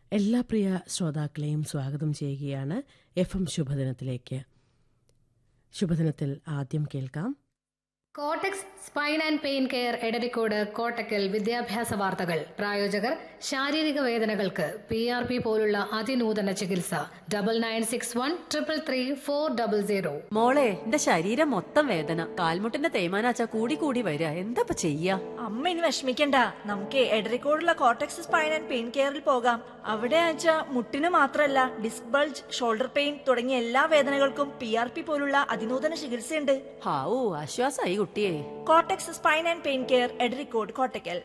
എല്ലാ പ്രിയ ശ്രോതാക്കളെയും സ്വാഗതം ചെയ്യുകയാണ് എഫ് എം ശുഭദിനത്തിലേക്ക് ശുഭദിനത്തിൽ ആദ്യം കേൾക്കാം Kottacks spine and pain care Edarikode Kottakkal വിദ്യാഭ്യാസ വാർത്തകൾ പ്രായോജകർ ശാരീരിക വേദനകൾക്ക് പി ആർ പി പോലുള്ള അതിനൂതന ചികിത്സ double nine six one triple three four double zero മോളെ എന്റെ ശരീരം മൊത്തം വേദന കാൽമുട്ടിന്റെ തേയ്മാനാച്ച കൂടി കൂടി വരിക എന്താ ചെയ്യാ അമ്മ ഇനി വിഷമിക്കണ്ട നമുക്ക് എടരിക്കോടുള്ള കോട്ടക്സ് സ്പൈൻ ആൻഡ് പെയിൻ കെയറിൽ പോകാം അവിടെ ആച്ച മുട്ടിന് മാത്രമല്ല ഡിസ്ക് ബൾജ് ഷോൾഡർ പെയിൻ തുടങ്ങിയ എല്ലാ വേദനകൾക്കും പി ആർ പി പോലുള്ള അതിനൂതന ചികിത്സയുണ്ട് ഹാവൂ ആശ്വാസായി കുട്ടിയെ Kottacks spine and pain care Edarikode Kottakkal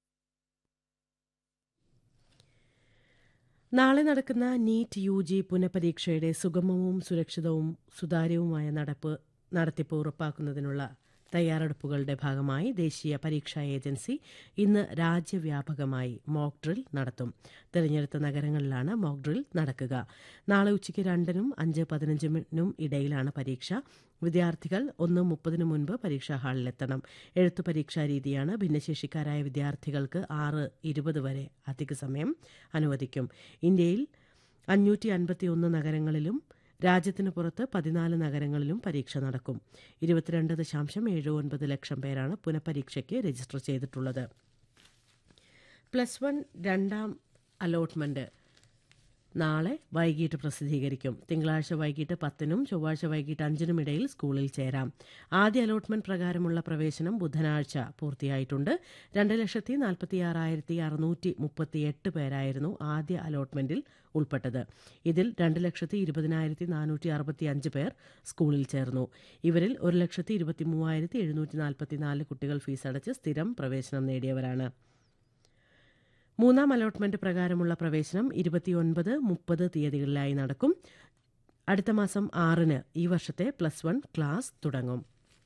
നാളെ നടക്കുന്ന നീറ്റ് യു ജി പുനഃപരീക്ഷയുടെ സുഗമവും സുരക്ഷിതവും സുതാര്യവുമായ നടപ്പ് നടത്തിപ്പ് ഉറപ്പാക്കുന്നതിനുള്ള തയ്യാറെടുപ്പുകളുടെ ഭാഗമായി ദേശീയ പരീക്ഷാ ഏജൻസി ഇന്ന് രാജ്യവ്യാപകമായി മോക്ക് ഡ്രിൽ നടത്തും തിരഞ്ഞെടുത്ത നഗരങ്ങളിലാണ് മോക്ക് ഡ്രിൽ നടക്കുക നാളെ ഉച്ചയ്ക്ക് രണ്ടിനും അഞ്ച് പതിനഞ്ചിനും ഇടയിലാണ് പരീക്ഷ വിദ്യാർത്ഥികൾ ഒന്ന് മുപ്പതിനു മുൻപ് പരീക്ഷാ ഹാളിലെത്തണം എഴുത്തു പരീക്ഷാ രീതിയാണ് ഭിന്നശേഷിക്കാരായ വിദ്യാർത്ഥികൾക്ക് ആറ് ഇരുപത് വരെ അധിക സമയം അനുവദിക്കും ഇന്ത്യയിൽ അഞ്ഞൂറ്റി അൻപത്തിയൊന്ന് നഗരങ്ങളിലും രാജ്യത്തിന് പുറത്ത് പതിനാല് നഗരങ്ങളിലും പരീക്ഷ നടക്കും ഇരുപത്തിരണ്ട് ദശാംശം ഏഴ് ഒൻപത് ലക്ഷം പേരാണ് പുനഃപരീക്ഷയ്ക്ക് രജിസ്റ്റർ ചെയ്തിട്ടുള്ളത് പ്ലസ് വൺ രണ്ടാം അലോട്ട്മെന്റ് നാളെ വൈകിട്ട് പ്രസിദ്ധീകരിക്കും തിങ്കളാഴ്ച വൈകിട്ട് പത്തിനും ചൊവ്വാഴ്ച വൈകിട്ട് അഞ്ചിനും ഇടയിൽ സ്കൂളിൽ ചേരാം ആദ്യ അലോട്ട്മെന്റ് പ്രകാരമുള്ള പ്രവേശനം ബുധനാഴ്ച പൂർത്തിയായിട്ടുണ്ട് രണ്ട് ലക്ഷത്തി നാൽപ്പത്തിയാറായിരത്തി അറുന്നൂറ്റി മുപ്പത്തിയെട്ട് പേരായിരുന്നു ആദ്യ അലോട്ട്മെന്റിൽ ഉൾപ്പെട്ടത് ഇതിൽ രണ്ട് ലക്ഷത്തി ഇരുപതിനായിരത്തി നാനൂറ്റി അറുപത്തി അഞ്ച് പേർ സ്കൂളിൽ ചേർന്നു ഇവരിൽ ഒരു ലക്ഷത്തി ഇരുപത്തി മൂവായിരത്തി എഴുന്നൂറ്റി നാൽപ്പത്തിനാല് കുട്ടികൾ ഫീസടച്ച് സ്ഥിരം പ്രവേശനം നേടിയവരാണ് മൂന്നാം അലോട്ട്മെന്റ് പ്രകാരമുള്ള പ്രവേശനം ഇരുപത്തിയൊൻപത് മുപ്പത് തീയതികളിലായി നടക്കും അടുത്ത മാസം ആറിന് ഈ വർഷത്തെ പ്ലസ് വൺ ക്ലാസ് തുടങ്ങും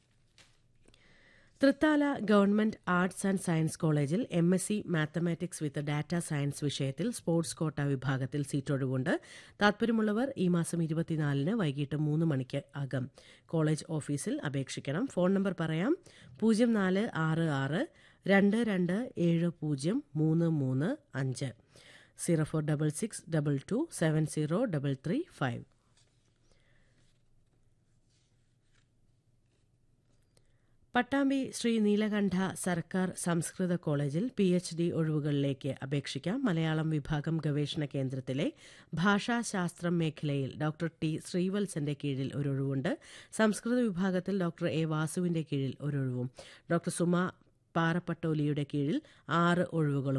Thrithala government arts and science കോളേജിൽ M S C mathematics with data science വിഷയത്തിൽ സ്പോർട്സ് കോട്ട വിഭാഗത്തിൽ സീറ്റൊഴിവുണ്ട് താൽപര്യമുള്ളവർ ഈ മാസം ഇരുപത്തിനാലിന് വൈകിട്ട് മൂന്ന് മണിക്ക് അകം കോളേജ് ഓഫീസിൽ അപേക്ഷിക്കണം ഫോൺ നമ്പർ പറയാം പൂജ്യം നാല് ആറ് ആറ് രണ്ട് രണ്ട് ഏഴ് പൂജ്യം മൂന്ന് മൂന്ന് അഞ്ച് zero four double six double two seven zero double three five Pattambi Shri Neelakanta സർക്കാർ സംസ്കൃത കോളേജിൽ പി എച്ച് ഡി ഒഴിവുകളിലേക്ക് അപേക്ഷിക്കാം മലയാളം വിഭാഗം ഗവേഷണ കേന്ദ്രത്തിലെ ഭാഷാശാസ്ത്രം മേഖലയിൽ ഡോക്ടർ ടി ശ്രീവത്സന്റെ കീഴിൽ ഒരൊഴിവുണ്ട് സംസ്കൃത വിഭാഗത്തിൽ ഡോക്ടർ എ വാസുവിന്റെ കീഴിൽ ഒരൊഴിവും ഡോക്ടർ സുമ പാറപ്പട്ടോലിയുടെ കീഴിൽ ആറ് ഒഴിവുകളും